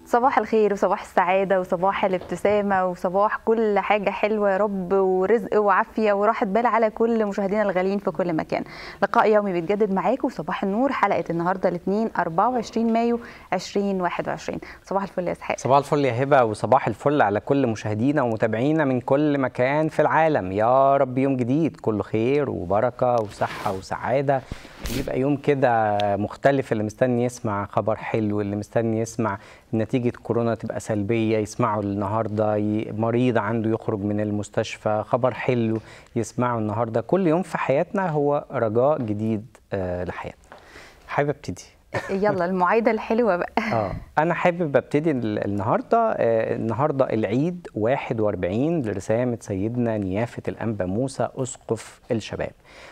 صباح الخير وصباح السعادة وصباح الابتسامة وصباح كل حاجة حلوة يا رب ورزق وعافية وراحة بال على كل مشاهدينا الغاليين في كل مكان لقاء يومي بيتجدد معاكم وصباح النور حلقة النهاردة الاثنين 24 مايو 2021 صباح الفل يا اسحاق صباح الفل يا هبه وصباح الفل على كل مشاهدينا ومتابعينا من كل مكان في العالم يا رب يوم جديد كله خير وبركه وصحه وسعاده يبقى يوم كده مختلف اللي مستني يسمع خبر حلو اللي مستني يسمع نتيجة كورونا تبقى سلبية يسمعوا النهاردة ي- مريض عنده يخرج من المستشفى خبر حلو يسمعه النهاردة كل يوم في حياتنا هو رجاء جديد آه، لحياتنا حابب ابتدي يلا المعايدة الحلوة بقى اه انا حابب ابتدي ال- النهارده آه، النهارده العيد 41 لرسامه سيدنا نيافه الانبا موسى اسقف الشباب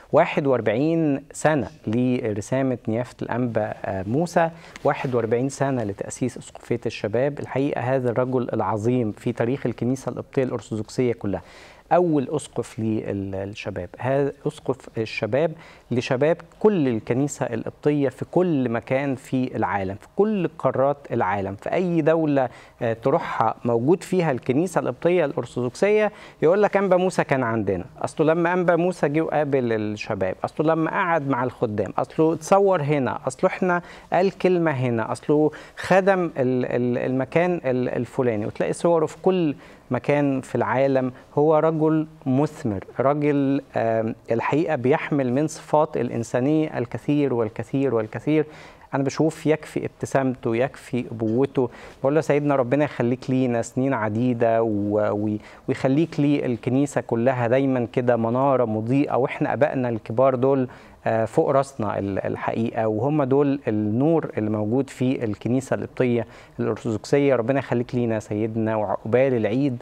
41 سنه لرسامه نيافه الانبا آه، موسى 41 سنه لتاسيس اسقفيه الشباب الحقيقه هذا الرجل العظيم في تاريخ الكنيسه القبطيه الارثوذكسيه كلها اول اسقف للشباب هذا اسقف الشباب لشباب كل الكنيسه القبطيه في كل مكان في العالم في كل قارات العالم في اي دوله آه، تروحها موجود فيها الكنيسه القبطيه الارثوذكسيه يقول لك انبا موسى كان عندنا اصله لما انبا موسى جه وقابل الشباب اصله لما قعد مع الخدام اصله اتصور هنا اصله احنا قال كلمه هنا اصله خدم ال- ال- المكان ال- الفلاني وتلاقي صوره في كل مكان في العالم هو رجل مثمر رجل آم، الحقيقة بيحمل من صفات الإنسانية الكثير والكثير والكثير أنا بشوف يكفي ابتسامته يكفي أبوته بقول له سيدنا ربنا يخليك لينا سنين عديدة و- وي- ويخليك لي الكنيسة كلها دايما كده منارة مضيئة وإحنا أبائنا الكبار دول آه، فوق راسنا ال- الحقيقه وهم دول النور اللي موجود في الكنيسه القبطيه الارثوذكسيه ربنا يخليك لينا سيدنا وعقبال العيد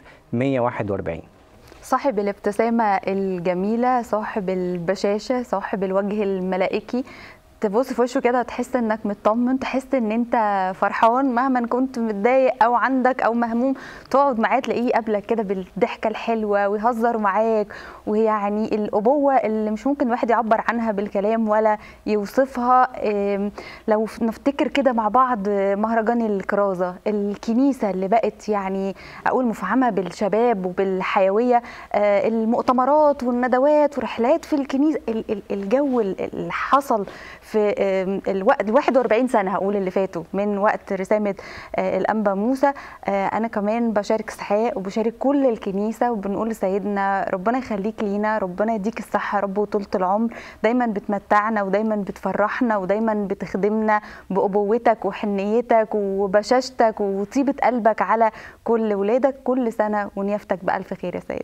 141 صاحب الابتسامة الجميلة صاحب البشاشة صاحب الوجه الملائكي تبص في وشه كده تحس انك مطمن تحس ان انت فرحان مهما كنت متضايق او عندك او مهموم تقعد معاه تلاقيه قبلك كده بالضحكه الحلوه ويهزر معاك ويعني الابوه اللي مش ممكن الواحد يعبر عنها بالكلام ولا يوصفها إم، لو ف- نفتكر كده مع بعض مهرجان الكرازه الكنيسه اللي بقت يعني اقول مفعمه بالشباب وبالحيويه آه، المؤتمرات والندوات ورحلات في الكنيسه ال- ال- الجو ال- اللي حصل في آم، الوقت ال 41 سنه هقول اللي فاتوا من وقت رسامه آه، الانبا موسى آه، انا كمان بشارك اسحاق وبشارك كل الكنيسه وبنقول لسيدنا ربنا يخليك لينا ربنا يديك الصحه يا رب وطولة العمر دايما بتمتعنا ودايما بتفرحنا ودايما بتخدمنا بأبوتك وحنيتك وبشاشتك وطيبة قلبك على كل ولادك كل سنة ونيافتك بألف خير يا سيد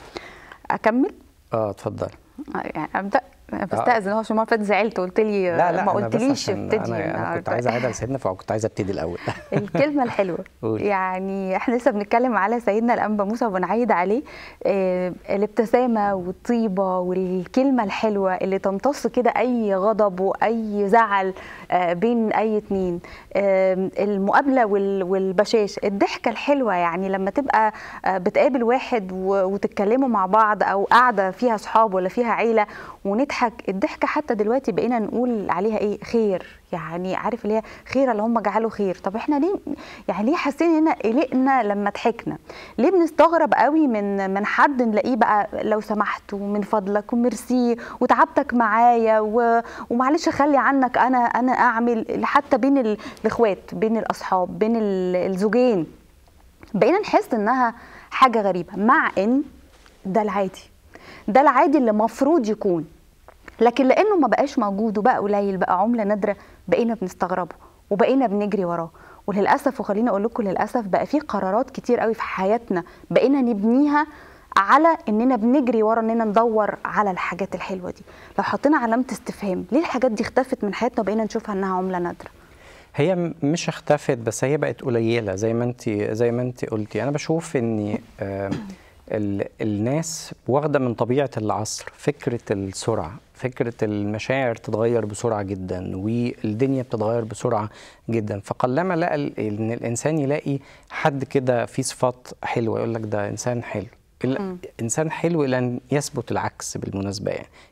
أكمل؟ اه اتفضل آه، يعني أبدأ بستأذن هو عشان المرة اللي فاتت زعلت قلت لي لا لا ما أنا بس قلتليش عشان ابتدي انا, أنا كنت النهاردة. عايز اعيدها لسيدنا فكنت عايز ابتدي الاول الكلمة الحلوة قولي. يعني احنا لسه بنتكلم على سيدنا الأنبا موسى وبنعيد عليه آه، الابتسامة والطيبة والكلمة الحلوة اللي تمتص كده أي غضب وأي زعل آه، بين أي اتنين آه، المقابلة وال- والبشاش الضحكة الحلوة يعني لما تبقى آه، بتقابل واحد و- وتتكلموا مع بعض أو قاعدة فيها صحاب ولا فيها عيلة ونضحك الضحكة حتى دلوقتي بقينا نقول عليها إيه خير يعني عارف اللي هي خير اللهم اجعله خير طب احنا ليه يعني ليه حاسين هنا قلقنا لما ضحكنا ليه بنستغرب قوي من من حد نلاقيه بقى لو سمحت ومن فضلك وميرسي وتعبتك معايا و... ومعلش خلي عنك انا انا اعمل حتى بين ال- الاخوات بين الاصحاب بين ال- الزوجين بقينا نحس انها حاجه غريبه مع ان ده العادي ده العادي اللي المفروض يكون لكن لانه ما بقاش موجود وبقى قليل بقى عمله نادره بقينا بنستغربه وبقينا بنجري وراه وللاسف وخليني اقول لكم للاسف بقى في قرارات كتير قوي في حياتنا بقينا نبنيها على اننا بنجري ورا اننا ندور على الحاجات الحلوه دي لو حطينا علامه استفهام ليه الحاجات دي اختفت من حياتنا وبقينا نشوفها انها عمله نادره هي م- مش اختفت بس هي بقت قليله زي ما انت زي ما انت قلتي انا بشوف ان آه، ال- الناس واخده من طبيعه العصر فكره السرعه فكره المشاعر تتغير بسرعه جدا والدنيا بتتغير بسرعه جدا فقلما لقى ال- ان الانسان يلاقي حد كده فيه صفات حلوه يقول لك ده انسان حلو الانسان حلو الى ان يثبت العكس بالمناسبه يعني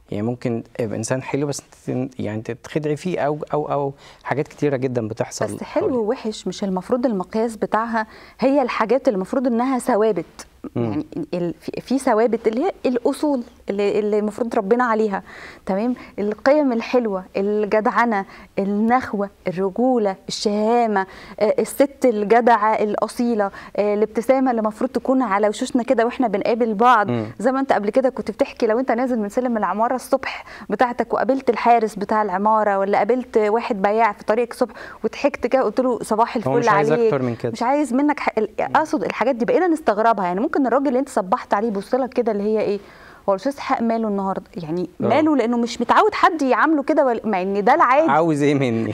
يعني ممكن يبقى انسان حلو بس تن- يعني تتخدعي فيه او او او حاجات كتيره جدا بتحصل بس حلو حواليه. ووحش مش المفروض المقياس بتاعها هي الحاجات اللي المفروض انها ثوابت مم. يعني ال- في- في ثوابت اللي هي الاصول اللي اللي المفروض ربنا عليها تمام القيم الحلوه الجدعنه النخوه الرجوله الشهامه آه، الست الجدعه الاصيله آه، الابتسامه اللي المفروض تكون على وشوشنا كده واحنا بنقابل بعض مم. زي ما انت قبل كده كنت بتحكي لو انت نازل من سلم العماره الصبح بتاعتك وقابلت الحارس بتاع العماره ولا قابلت واحد بياع في طريقك الصبح وضحكت كده قلت له صباح الفل هو مش عايز عليك أكتر من كده. مش عايز منك ح... ال- اقصد الحاجات دي بقينا نستغربها يعني ممكن الراجل اللي انت صبحت عليه يبص لك كده اللي هي ايه هو الاستاذ حق ماله النهارده يعني آه. ماله لانه مش متعود حد يعامله كده ولا- مع ان ده العادي عاوز ايه مني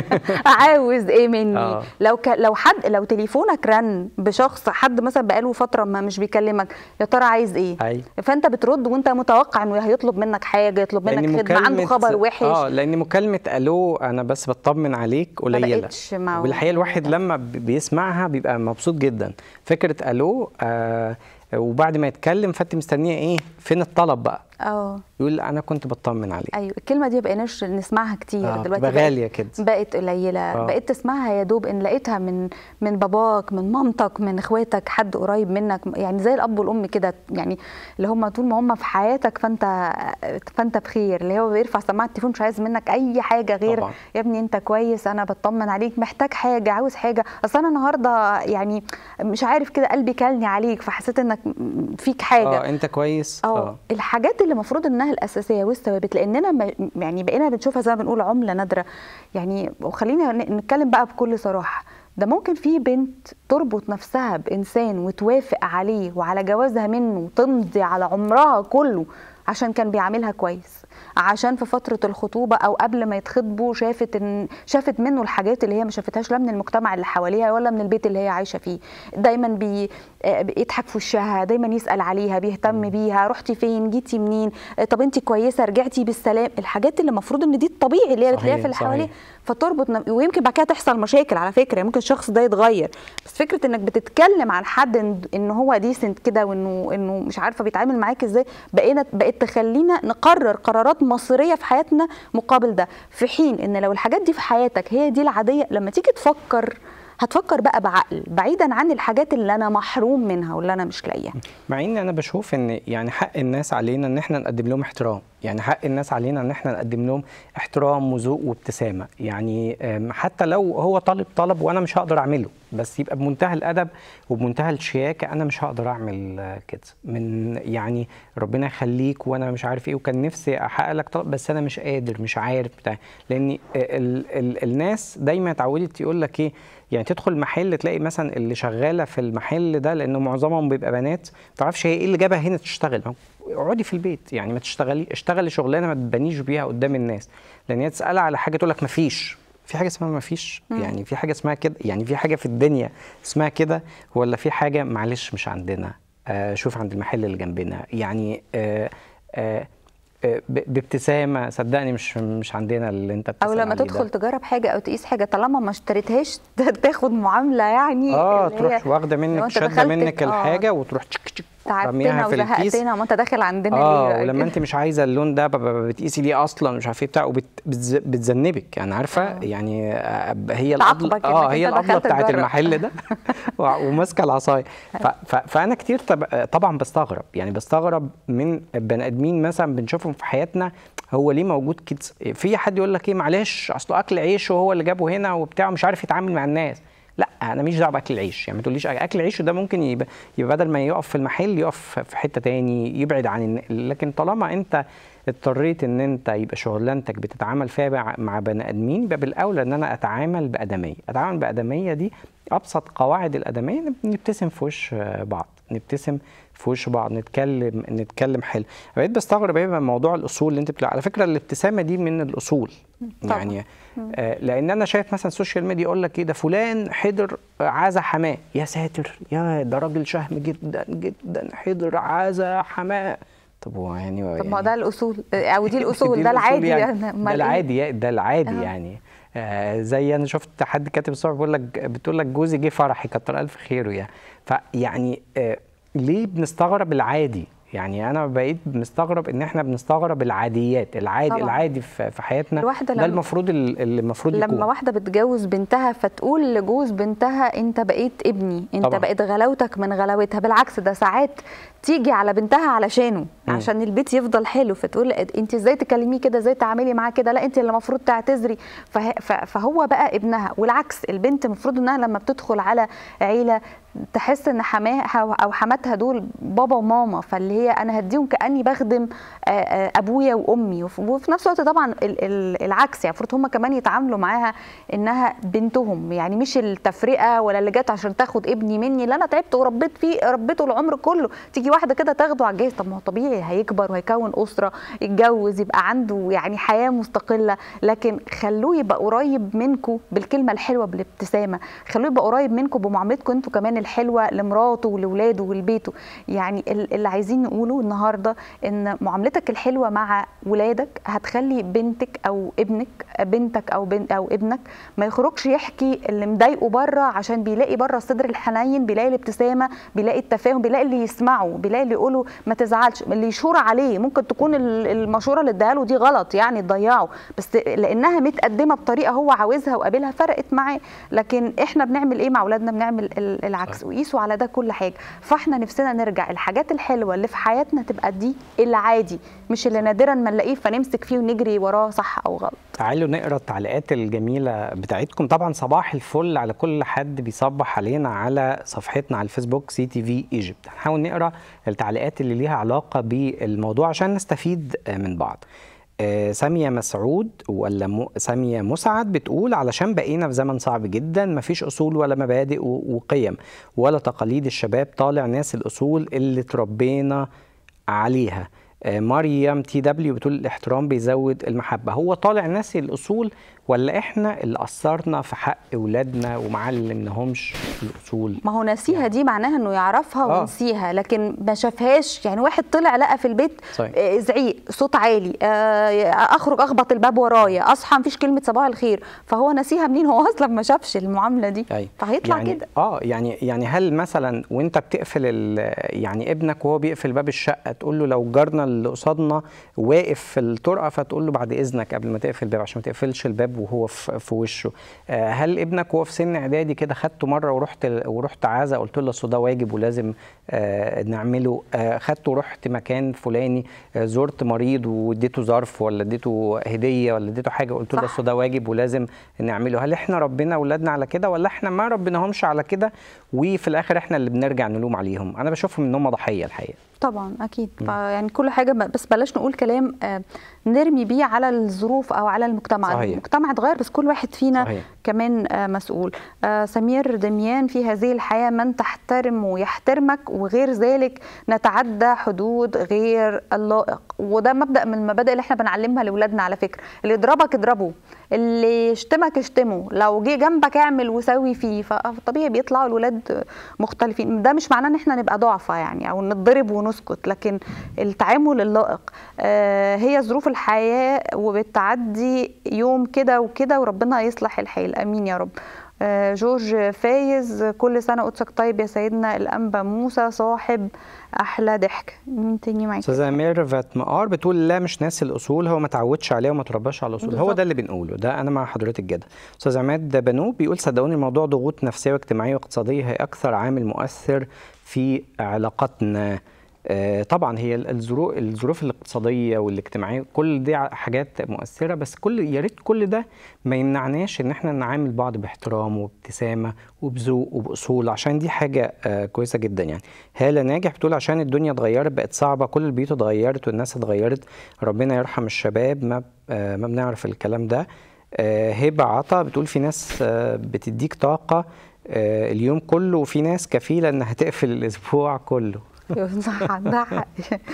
عاوز ايه مني آه. لو ك... لو حد لو تليفونك رن بشخص حد مثلا بقاله فتره ما مش بيكلمك يا ترى عايز ايه أيوة. فانت بترد وانت متوقع انه هيطلب منك حاجه يطلب منك خدمه عنده خبر وحش اه لان مكالمه الو انا بس بطمن عليك قليله بقتش معقولة. والحقيقه الواحد لما بي- بيسمعها بيبقى مبسوط جدا فكره الو آه وبعد ما يتكلم فانت مستنيه ايه فين الطلب بقى اه يقول انا كنت بطمن عليك ايوه الكلمه دي بقيناش نسمعها كتير آه، دلوقتي بتبقى بقت- غالية كده. بقت قليله آه. بقيت تسمعها يا دوب ان لقيتها من من باباك من مامتك من اخواتك حد قريب منك يعني زي الاب والام كده يعني اللي هم طول ما هم في حياتك فانت فانت بخير اللي هو بيرفع سماعه التليفون مش عايز منك اي حاجه غير طبعاً. يا ابني انت كويس انا بطمن عليك محتاج حاجه عاوز حاجه اصل انا النهارده يعني مش عارف كده قلبي كلني عليك فحسيت انك فيك حاجه اه انت كويس اه الحاجات اللي المفروض انها الاساسيه والثوابت لاننا ما- يعني بقينا بنشوفها زي ما بنقول عمله نادره يعني وخلينا ن- نتكلم بقى بكل صراحه ده ممكن في بنت تربط نفسها بانسان وتوافق عليه وعلى جوازها منه وتمضي على عمرها كله عشان كان بيعاملها كويس عشان في فتره الخطوبه او قبل ما يتخطبوا شافت ان شافت منه الحاجات اللي هي ما شافتهاش لا من المجتمع اللي حواليها ولا من البيت اللي هي عايشه فيه دايما بي آه، بيضحك في وشها دايما يسال عليها بيهتم بيها رحتي فين جيتي منين آه، طب انت كويسه رجعتي بالسلام الحاجات اللي المفروض ان دي الطبيعي اللي هي بتلاقيها صحيح، في اللي حواليه صحيح. فتربط نف- ويمكن بعد كده تحصل مشاكل على فكره ممكن الشخص ده يتغير بس فكره انك بتتكلم عن حد إن- ان هو ديسنت كده وانه انه مش عارفه بيتعامل معاك ازاي بقينا بقت تخلينا نقرر قرارات مصيريه في حياتنا مقابل ده في حين ان لو الحاجات دي في حياتك هي دي العاديه لما تيجي تفكر هتفكر بقى بعقل بعيدا عن الحاجات اللي انا محروم منها واللي انا مش لاقيها مع ان انا بشوف ان يعني حق الناس علينا ان احنا نقدم لهم احترام يعني حق الناس علينا ان احنا نقدم لهم احترام وذوق وابتسامه يعني أم، حتى لو هو طالب طلب وانا مش هقدر اعمله بس يبقى بمنتهى الادب وبمنتهى الشياكه انا مش هقدر اعمل آه، كده من يعني ربنا يخليك وانا مش عارف ايه وكان نفسي احقق لك طلب بس انا مش قادر مش عارف بتاع لان ال ال الناس دايما اتعودت يقول لك ايه يعني تدخل محل تلاقي مثلا اللي شغاله في المحل ده لانه معظمهم بيبقى بنات ما تعرفش هي ايه اللي جابها هنا تشتغل ما هو اقعدي في البيت يعني ما تشتغلي اشتغلي شغلانه ما تبانيش بيها قدام الناس لان هي تسالها على حاجه تقول لك ما فيش في حاجه اسمها ما فيش يعني في حاجه اسمها كده يعني في حاجه في الدنيا اسمها كده ولا في حاجه معلش مش عندنا آه شوف عند المحل اللي جنبنا يعني آه آه آه، ب- بابتسامه صدقني مش مش عندنا اللي انت او بتسأل لما عليه ده. تدخل تجرب حاجه او تقيس حاجه طالما ما اشتريتهاش تاخد معامله يعني اه اللي هي تروح واخده لو منك انت شاده دخلت- منك آه، الحاجه وتروح تشك تشك رميها تعبتنا في الكيس وزهقتنا ما انت داخل عندنا اه ليه ولما انت مش عايزه اللون ده ب- ب- بتقيسي ليه اصلا مش عارف ايه بتاع وبتذنبك يعني عارفه آه. يعني آه، هي تعاقبك الأبلة إنك اه هي انت الابله دخلت بتاعت تجرب. المحل ده وع- وماسكه العصايه ف- ف- فانا كتير طب- طبعا بستغرب يعني بستغرب من بني ادمين مثلا بنشوفهم في حياتنا هو ليه موجود كده في حد يقول لك ايه معلش اصله اكل عيش وهو اللي جابه هنا وبتاع مش عارف يتعامل مع الناس لا انا مش دعوه باكل العيش يعني ما تقوليش اكل العيش ده ممكن يبقى, يبقى بدل ما يقف في المحل يقف في حته تاني يبعد عن الن- لكن طالما انت اضطريت ان انت يبقى شغلانتك بتتعامل فيها مع- مع بني ادمين يبقى بالاولى ان انا اتعامل بادميه اتعامل بادميه دي ابسط قواعد الادميه نب- نبتسم في وش آه، بعض نبتسم في وش بعض نتكلم نتكلم حلو بقيت بستغرب ايه من موضوع الاصول اللي انت بتقول على فكره الابتسامه دي من الاصول طبعاً. يعني آه، لان انا شايف مثلا السوشيال ميديا يقول لك ايه ده فلان حضر عزا حماه يا ساتر يا ده راجل شهم جدا جدا حضر عزا حماه طب هو يعني طب ما ده الاصول او دي الاصول دي ده الأصول العادي يعني. يعني ده أمال إيه؟ العادي يا- ده العادي آه. يعني آه زي انا شفت حد كاتب الصبح بيقول لك بتقول لك جوزي جه فرحي كتر الف خيره يعني فيعني آه ليه بنستغرب العادي يعني انا بقيت مستغرب ان احنا بنستغرب العاديات العادي طبعاً. العادي في في حياتنا الواحدة ده لما- المفروض ال- اللي المفروض يكون لما واحده بتجوز بنتها فتقول لجوز بنتها انت بقيت ابني انت طبعاً. بقيت غلاوتك من غلاوتها بالعكس ده ساعات تيجي على بنتها علشانه مم. عشان البيت يفضل حلو فتقول انت ازاي تكلميه كده ازاي تعملي معاه كده لا انت اللي المفروض تعتذري فه- ف- فهو بقى ابنها والعكس البنت المفروض انها لما بتدخل على عيله تحس ان حماها او حماتها دول بابا وماما فاللي هي انا هديهم كاني بخدم آه، آه، ابويا وامي وف- وفي نفس الوقت طبعا ال- ال- العكس يعني المفروض هم كمان يتعاملوا معاها انها بنتهم يعني مش التفرقه ولا اللي جت عشان تاخد ابني مني لا انا تعبت وربيت فيه ربيته العمر كله تيجي واحده كده تاخده على الجهاز طب ما هو طبيعي هيكبر وهيكون اسره يتجوز يبقى عنده يعني حياه مستقله لكن خلوه يبقى قريب منكم بالكلمه الحلوه بالابتسامه خلوه يبقى قريب منكم بمعاملتكم انتوا كمان الحلوه لمراته ولولاده ولبيته يعني ال- اللي عايزين نقوله النهارده ان معاملتك الحلوه مع ولادك هتخلي بنتك او ابنك بنتك او بن او ابنك ما يخرجش يحكي اللي مضايقه بره عشان بيلاقي بره الصدر الحنين بيلاقي الابتسامه بيلاقي التفاهم بيلاقي اللي يسمعه بيلاقي اللي يقوله ما تزعلش اللي يشور عليه ممكن تكون ال- المشوره اللي اداها له دي غلط يعني تضيعه بس لانها متقدمه بطريقه هو عاوزها وقابلها فرقت معاه لكن احنا بنعمل ايه مع اولادنا بنعمل ال- العكس صحيح. وقيسوا على ده كل حاجه فاحنا نفسنا نرجع الحاجات الحلوه اللي في حياتنا تبقى دي العادي مش اللي نادرا ما نلاقيه فنمسك فيه ونجري وراه صح او غلط تعالوا نقرا التعليقات الجميله بتاعتكم طبعا صباح الفل على كل حد بيصبح علينا على صفحتنا على الفيسبوك سي تي في ايجيبت هنحاول نقرا التعليقات اللي ليها علاقه بالموضوع عشان نستفيد من بعض آه، سامية مسعود ولا م... سامية مسعد بتقول علشان بقينا في زمن صعب جدا مفيش أصول ولا مبادئ و... وقيم ولا تقاليد الشباب طالع ناس الأصول اللي تربينا عليها آه، مريم تي دبليو بتقول الاحترام بيزود المحبة هو طالع ناسي الأصول ولا احنا اللي قصرنا في حق أولادنا ومعلمناهمش الأصول ما هو نسيها دي معناها انه يعرفها آه. ونسيها لكن ما شافهاش يعني واحد طلع لقى في البيت صحيح. آه، زعيق صوت عالي آه، اخرج اخبط الباب ورايا اصحى مفيش كلمه صباح الخير فهو نسيها منين هو اصلا ما شافش المعامله دي أي. فهيطلع يعني كده اه يعني يعني هل مثلا وانت بتقفل ال- يعني ابنك وهو بيقفل باب الشقه تقول له لو جارنا اللي قصادنا واقف في الطرقه فتقول له بعد اذنك قبل ما تقفل الباب عشان ما تقفلش الباب وهو في, في وشه آه هل ابنك وهو في سن اعدادي كده خدته مره ورحت ورحت عزا قلت له اصل ده واجب ولازم آه نعمله آه خدته ورحت مكان فلاني آه زرت مريض واديته ظرف ولا اديته هديه ولا اديته حاجه قلت له صح. اصل ده واجب ولازم نعمله هل احنا ربنا اولادنا على كده ولا احنا ما ربناهمش على كده وفي الاخر احنا اللي بنرجع نلوم عليهم انا بشوفهم ان هم ضحيه الحقيقه طبعا اكيد يعني كل حاجه ب- بس بلاش نقول كلام آه، نرمي بيه على الظروف او على المجتمع صحيح. المجتمع اتغير بس كل واحد فينا صحيح. كمان آه، مسؤول آه، سمير دميان في هذه الحياه من تحترم ويحترمك وغير ذلك نتعدى حدود غير اللائق وده مبدا من المبادئ اللي احنا بنعلمها لاولادنا على فكره اللي يضربك اضربه اللي يشتمك اشتمه لو جه جنبك اعمل وسوي فيه فطبيعي بيطلعوا الولاد مختلفين ده مش معناه ان احنا نبقى ضعفة يعني او نتضرب ونسكت لكن التعامل اللائق آه، هي ظروف الحياة وبتعدي يوم كده وكده وربنا يصلح الحال امين يا رب آه، جورج فايز كل سنة قدسك طيب يا سيدنا الأنبا موسى صاحب أحلى ضحك مين تاني معاك؟ استاذه ميرفت مقار بتقول لا مش ناسي الاصول هو ما تعودش عليها وما ترباش على الاصول هو بالظبط. ده اللي بنقوله ده انا مع حضرتك جدا استاذ عماد بنوب بيقول صدقوني الموضوع ضغوط نفسيه واجتماعيه واقتصاديه هي اكثر عامل مؤثر في علاقاتنا آه، طبعا هي الظروف الظروف الاقتصاديه والاجتماعيه كل دي ع- حاجات مؤثره بس كل يا ريت كل ده ما يمنعناش ان احنا نعامل بعض باحترام وابتسامه وبذوق وباصول عشان دي حاجه آه، كويسه جدا يعني هاله ناجح بتقول عشان الدنيا اتغيرت بقت صعبه كل البيوت اتغيرت والناس اتغيرت ربنا يرحم الشباب ما آه، ما بنعرف الكلام ده آه، هبه عطا بتقول في ناس آه، بتديك طاقه آه، اليوم كله وفي ناس كفيله انها تقفل الاسبوع كله صح عندها حق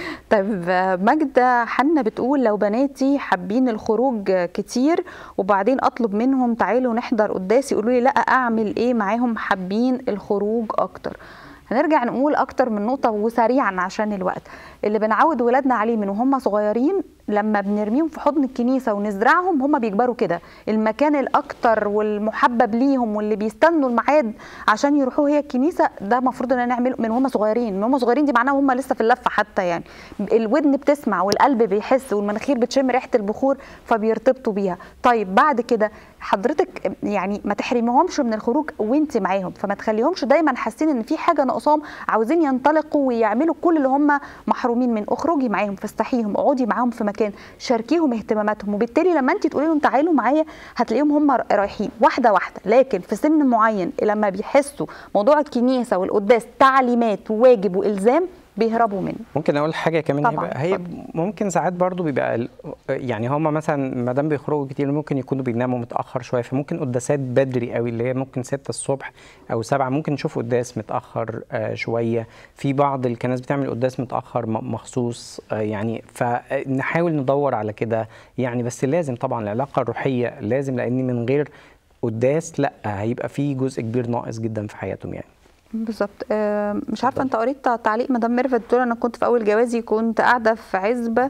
طيب آه، ماجدة حنا بتقول لو بناتي حابين الخروج كتير وبعدين اطلب منهم تعالوا نحضر قداس يقولوا لي لا اعمل ايه معاهم حابين الخروج اكتر هنرجع نقول اكتر من نقطة وسريعا عشان الوقت اللي بنعود ولادنا عليه من وهم صغيرين لما بنرميهم في حضن الكنيسه ونزرعهم هم بيكبروا كده المكان الاكتر والمحبب ليهم واللي بيستنوا الميعاد عشان يروحوا هي الكنيسه ده المفروض ان نعمله من هم صغيرين من هم صغيرين دي معناها هم لسه في اللفه حتى يعني الودن بتسمع والقلب بيحس والمناخير بتشم ريحه البخور فبيرتبطوا بيها طيب بعد كده حضرتك يعني ما تحرميهمش من الخروج وانت معاهم فما تخليهمش دايما حاسين ان في حاجه ناقصاهم عاوزين ينطلقوا ويعملوا كل اللي هم محرومين من اخرجي معاهم فاستحيهم اقعدي معاهم في مكان شاركيهم اهتماماتهم وبالتالي لما انت تقولي لهم تعالوا معايا هتلاقيهم هم رايحين واحده واحده لكن في سن معين لما بيحسوا موضوع الكنيسه والقداس تعليمات وواجب والزام بيهربوا منه ممكن اقول حاجه كمان طبعاً، هيبقى هي اتفضل. ممكن ساعات برضو بيبقى ال- يعني هم مثلا ما دام بيخرجوا كتير ممكن يكونوا بيناموا متاخر شويه فممكن قداسات بدري قوي اللي هي ممكن 6 الصبح او 7 ممكن نشوف قداس متاخر آه، شويه في بعض الكنائس بتعمل قداس متاخر م- مخصوص آه، يعني فنحاول ندور على كده يعني بس لازم طبعا العلاقه الروحيه لازم لان من غير قداس لا هيبقى في جزء كبير ناقص جدا في حياتهم يعني بالظبط آه، مش عارفه انت قريت تعليق مدام ميرفت بتقول انا كنت في اول جوازي كنت قاعده في عزبه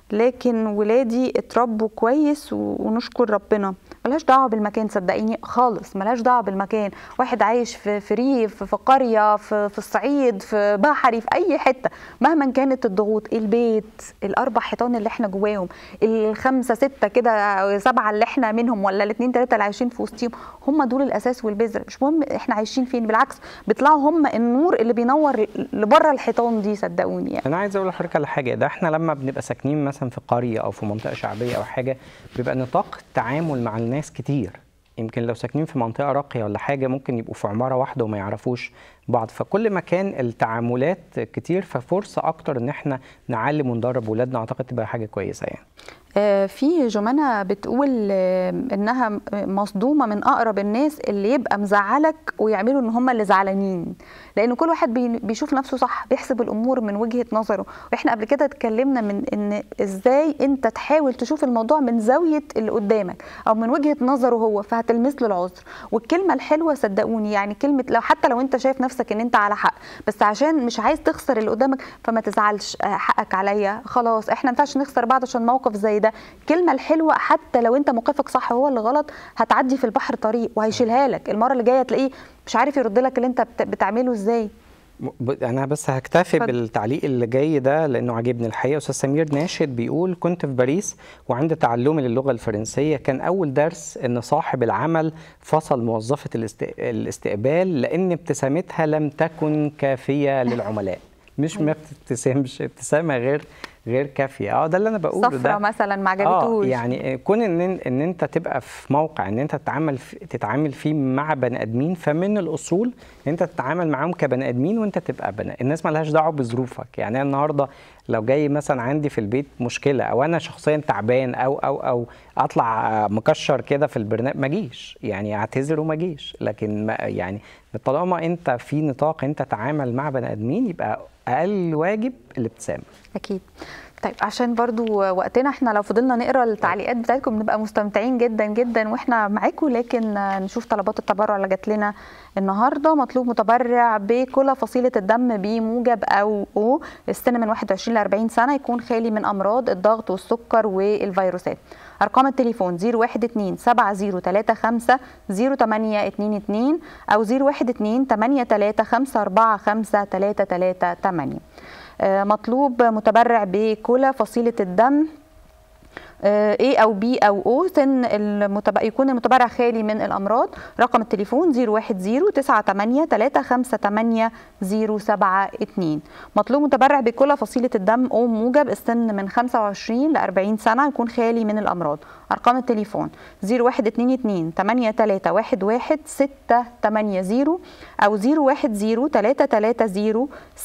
لكن ولادي اتربوا كويس و- ونشكر ربنا ملهاش دعوه بالمكان صدقيني خالص ملهاش دعوه بالمكان واحد عايش في في ريف في قريه في, في الصعيد في بحري في اي حته مهما كانت الضغوط البيت الاربع حيطان اللي احنا جواهم الخمسه سته كده سبعه اللي احنا منهم ولا الاثنين ثلاثه اللي عايشين في وسطهم هم دول الاساس والبذر مش مهم احنا عايشين فين بالعكس بيطلعوا هم النور اللي بينور لبره الحيطان دي صدقوني يعني انا عايز اقول لحضرتك على حاجه ده احنا لما بنبقى ساكنين مثلا في قريه او في منطقه شعبيه او حاجه بيبقى نطاق التعامل مع الناس كتير يمكن لو ساكنين في منطقه راقيه ولا حاجه ممكن يبقوا في عماره واحده وما يعرفوش بعض فكل ما كان التعاملات كتير ففرصه اكتر ان احنا نعلم وندرب ولادنا اعتقد تبقى حاجه كويسه يعني آه، في جمانة بتقول آه، انها م- مصدومه من اقرب الناس اللي يبقى مزعلك ويعملوا ان هم اللي زعلانين لان كل واحد بي- بيشوف نفسه صح بيحسب الامور من وجهه نظره واحنا قبل كده اتكلمنا من ان ازاي انت تحاول تشوف الموضوع من زاويه اللي قدامك او من وجهه نظره هو فهتلمس له العذر والكلمه الحلوه صدقوني يعني كلمه لو حتى لو انت شايف نفسك ان انت على حق بس عشان مش عايز تخسر اللي قدامك فما تزعلش آه، حقك عليا خلاص احنا ما ينفعش نخسر بعض عشان موقف زي ده الكلمه الحلوه حتى لو انت موقفك صح وهو اللي غلط هتعدي في البحر طريق وهيشيلها لك المره اللي جايه تلاقيه مش عارف يرد لك اللي انت بت- بتعمله ازاي ب- انا بس هكتفي اتفضل. بالتعليق اللي جاي ده لانه عاجبني الحقيقه استاذ سمير ناشد بيقول كنت في باريس وعند تعلمي للغه الفرنسيه كان اول درس ان صاحب العمل فصل موظفه الاست- الاستقبال لان ابتسامتها لم تكن كافيه للعملاء مش ما بتبتسمش ابتسامه غير غير كافيه اه ده اللي انا بقوله صفرة ده مثلا ما اه عجبتوش يعني كون ان ان انت تبقى في موقع ان انت تتعامل في تتعامل فيه مع بني ادمين فمن الاصول ان انت تتعامل معاهم كبني ادمين وانت تبقى بني الناس مالهاش دعوه بظروفك يعني انا النهارده لو جاي مثلا عندي في البيت مشكله او انا شخصيا تعبان او او او اطلع مكشر كده في البرنامج ما اجيش يعني اعتذر وما اجيش لكن ما يعني طالما انت في نطاق انت تتعامل مع بني ادمين يبقى اقل واجب الابتسامه اكيد طيب عشان برضو وقتنا احنا لو فضلنا نقرا التعليقات بتاعتكم بنبقى مستمتعين جدا جدا واحنا معاكم لكن نشوف طلبات التبرع اللي جات لنا النهارده مطلوب متبرع بكل فصيله الدم بموجب او او السن من 21 ل 40 سنه يكون خالي من امراض الضغط والسكر والفيروسات ارقام التليفون 012 7035 0822 او 012 8354 آه، مطلوب متبرع بكلى فصيلة الدم آه، A أو B أو O سن المتبرع يكون المتبرع خالي من الأمراض رقم التليفون 010 98 358 072 مطلوب متبرع بكل فصيلة الدم O موجب السن من 25 ل 40 سنة يكون خالي من الأمراض أرقام التليفون 0122 8311 680 أو 010 330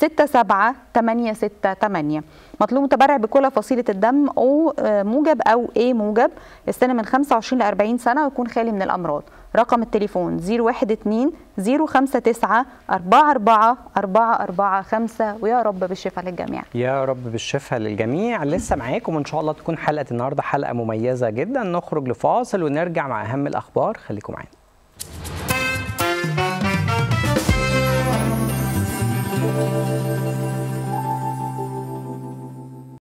67868 مطلوب متبرع بكل فصيلة الدم O آه، موجب أو A موجب السن من 25 ل 40 سنة ويكون خالي من الأمراض رقم التليفون 012 059 44 445 ويا رب بالشفاء للجميع يا رب بالشفاء للجميع لسه معاكم ان شاء الله تكون حلقه النهارده حلقه مميزه جدا نخرج لفاصل ونرجع مع اهم الاخبار خليكم معانا